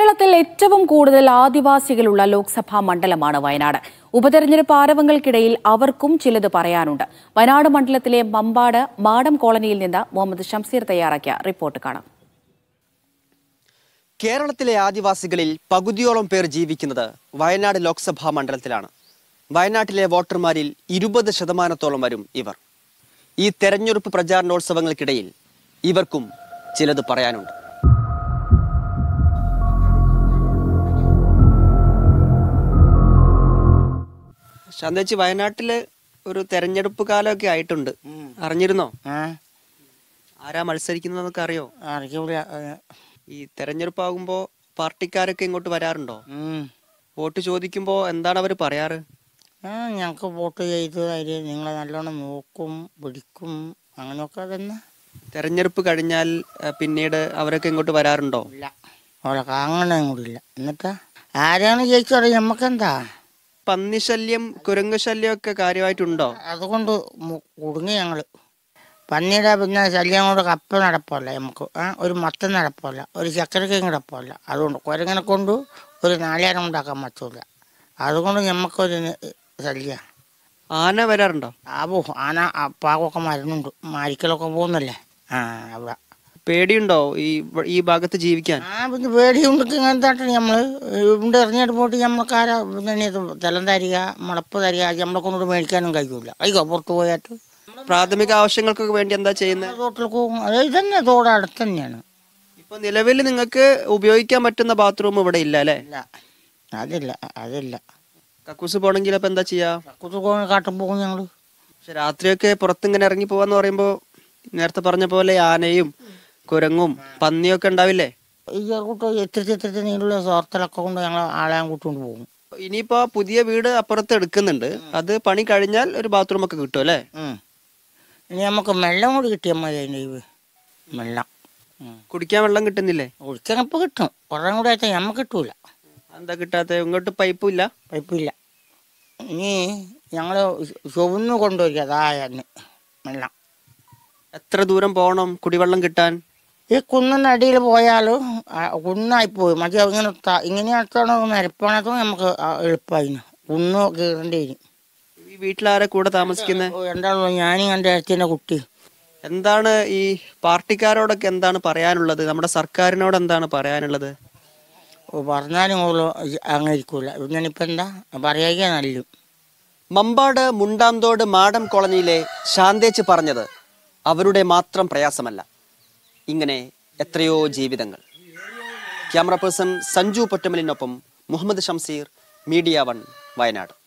കേരളത്തിൽ ഏറ്റവും കൂടുതൽ ആദിവാസികളുള്ള ലോക്സഭാ മണ്ഡലമാണ് വയനാട് ഉപതെരഞ്ഞെടുപ്പ് ആരവങ്ങൾക്കിടയിൽ അവർക്കും ചിലത് പറയാനുണ്ട് വയനാട് മണ്ഡലത്തിലെ മമ്പാട് മാടം കോളനിയിൽ നിന്ന് മുഹമ്മദ് ഷംസീർ തയ്യാറാക്കിയ റിപ്പോർട്ട് കാണാം കേരളത്തിലെ ആദിവാസികളിൽ പകുതിയോളം പേർ ജീവിക്കുന്നത് വയനാട് ലോക്സഭാ മണ്ഡലത്തിലാണ് വയനാട്ടിലെ വോട്ടർമാരിൽ ഇരുപത് ശതമാനത്തോളം വരും ഇവർ ഈ തെരഞ്ഞെടുപ്പ് പ്രചാരണോത്സവങ്ങൾക്കിടയിൽ ഇവർക്കും ചിലത് പറയാനുണ്ട് ശാന്തേച്ചി വയനാട്ടില് ഒരു തെരഞ്ഞെടുപ്പ് കാലമൊക്കെ ആയിട്ടുണ്ട് അറിഞ്ഞിരുന്നോ ആ ആരാ മത്സരിക്കുന്നതെന്നൊക്കെ അറിയോ അറിയില്ല ഈ തെരഞ്ഞെടുപ്പ് ആകുമ്പോ പാർട്ടിക്കാരൊക്കെ ഇങ്ങോട്ട് വരാറുണ്ടോ ഉം. വോട്ട് ചോദിക്കുമ്പോ എന്താണ് അവർ പറയാറ് ആ ഞങ്ങൾക്ക് വോട്ട് ചെയ്ത് തരി നിങ്ങളെ നല്ലോണം നോക്കും പിടിക്കും അങ്ങനെയൊക്കെ തന്നെ തെരഞ്ഞെടുപ്പ് കഴിഞ്ഞാൽ ആ, പിന്നീട് അവരൊക്കെ ഇങ്ങോട്ട് വരാറുണ്ടോ ഇല്ല അവളൊക്കെ അങ്ങനെ കൂടി ഇല്ല എന്നിട്ടാ ആരാണ് ജയിച്ചത് നമുക്കെന്താ പന്നിശല്യം കുരങ്ങ് ശല്യം ഒക്കെ കാര്യമായിട്ടുണ്ടോ അതുകൊണ്ട് മു- കുടുങ്ങി ഞങ്ങൾ പന്നിയുടെ പിന്നെ ശല്യം കൊണ്ട് കപ്പ നടപ്പല്ല നമുക്ക് ആ ഒരു മത്തൻ നടപ്പല്ല ഒരു ചക്കരക്കയും നടപ്പല്ല അതുകൊണ്ട് കുരങ്ങനെ കൊണ്ട് ഒരു നാലേരം ഉണ്ടാക്കാൻ പറ്റൂല അതുകൊണ്ട് നമുക്കൊരു ശല്യ ആന വരാറുണ്ടോ ആവോ ആന അപ്പാകൊക്കെ മരുന്നുണ്ട് മാരിക്കലൊക്കെ പോകുന്നല്ലേ ആ അവിടെ പേടിയുണ്ടോ ഈ വ- ഈ ഭാഗത്ത് ജീവിക്കാൻ ആ പിന്നെ പേടിയുണ്ടെങ്കിൽ ഇങ്ങനത്തെ നമ്മൾ ഇവിടെ ഇറങ്ങിയിട്ട് പോയിട്ട് നമ്മൾക്കാരാ പിന്നെ ഇത് ജലം തരിക മുളപ്പ് തരിക നമ്മളെ കൊണ്ട് മേടിക്കാനും കഴിയൂല അയ്യോ പുറത്ത് പോയിട്ട് പ്രാഥമിക ആവശ്യങ്ങൾക്കൊക്കെ വേണ്ടി എന്താ ചെയ്യുന്നത് തോട്ടിൽ പോകും അത് ഇതന്നെ തോട് അടുത്ത് തന്നെയാണ് ഇപ്പൊ നിലവിൽ നിങ്ങൾക്ക് ഉപയോഗിക്കാൻ പറ്റുന്ന ബാത്റൂം ഇവിടെ ഇല്ല അല്ലെ ഇല്ല അതില്ല അതില്ല കക്കൂസ് പോണെങ്കിൽ അപ്പൊ എന്താ ചെയ്യാ കുത്തു പോകുന്ന കാട്ടും പോകും ഞങ്ങൾ പക്ഷെ രാത്രിയൊക്കെ പുറത്തിങ്ങനെ ഇറങ്ങി പോവാന്ന് പറയുമ്പോ നേരത്തെ പറഞ്ഞ പോലെ ആനയും കുരങ്ങും പന്നിയൊക്കെ ഉണ്ടാവില്ലേ ഈ ചെറുകൂട്ട് എത്തിരി എത്തിരി നീളുള്ള സോർത്തലൊക്കെ കൊണ്ട് ഞങ്ങൾ ആളെ കൂട്ടുകൊണ്ട് പോകും ഇനിയിപ്പോ പുതിയ വീട് അപ്പുറത്ത് എടുക്കുന്നുണ്ട് അത് പണി കഴിഞ്ഞാൽ ഒരു ബാത്റൂം ഒക്കെ കിട്ടും അല്ലേ ഉം. ഇനി നമുക്ക് വെള്ളം കൂടി കിട്ടിയാൽ മതി അതിൻ്റെ ഈ വെള്ളം ഉം. കുടിക്കാൻ വെള്ളം കിട്ടുന്നില്ലേ കുടിക്കാനപ്പോൾ കിട്ടും കുറേ കൂടെ ആയിട്ട് നമുക്ക് കിട്ടൂല എന്താ കിട്ടാത്ത ഇങ്ങോട്ട് പൈപ്പും ഇല്ല പൈപ്പില്ല ഇനി ഞങ്ങൾ ചുവന്ന് കൊണ്ടുവരിക അതായെന്ന് വെള്ളം എത്ര ദൂരം പോകണം കുടിവെള്ളം കിട്ടാൻ ഈ കുന്നിൻ്റെ അടിയിൽ പോയാലും കുന്നായിപ്പോയി മറ്റേ ഇങ്ങനെ ത- ഇങ്ങനെ അടുത്താണോ നിരപ്പാണതോ നമുക്ക് ആ എളുപ്പമായി കുന്ന് കയറേണ്ടി വരും ഈ വീട്ടിലാരെ കൂടെ താമസിക്കുന്നത് രണ്ടാളും ഞാനും എൻ്റെ അടുത്തിൻ്റെ കുട്ടി എന്താണ് ഈ പാർട്ടിക്കാരോടൊക്കെ എന്താണ് പറയാനുള്ളത് നമ്മുടെ സർക്കാരിനോട് എന്താണ് പറയാനുള്ളത് ഓ, പറഞ്ഞാലും ഓള് അങ്ങനെ ഇരിക്കൂല ഇവനിപ്പോൾ എന്താ പറയാ നല്ലു മമ്പാട് മുണ്ടാംതോട് മാടം കോളനിയിലെ ശാന്തേച്ച് പറഞ്ഞത് അവരുടെ മാത്രം പ്രയാസമല്ല ഇങ്ങനെ എത്രയോ ജീവിതങ്ങൾ ക്യാമറ പേഴ്സൺ സഞ്ജു പൊറ്റമലിനൊപ്പം മുഹമ്മദ് ഷംസീർ മീഡിയ വൺ വയനാട്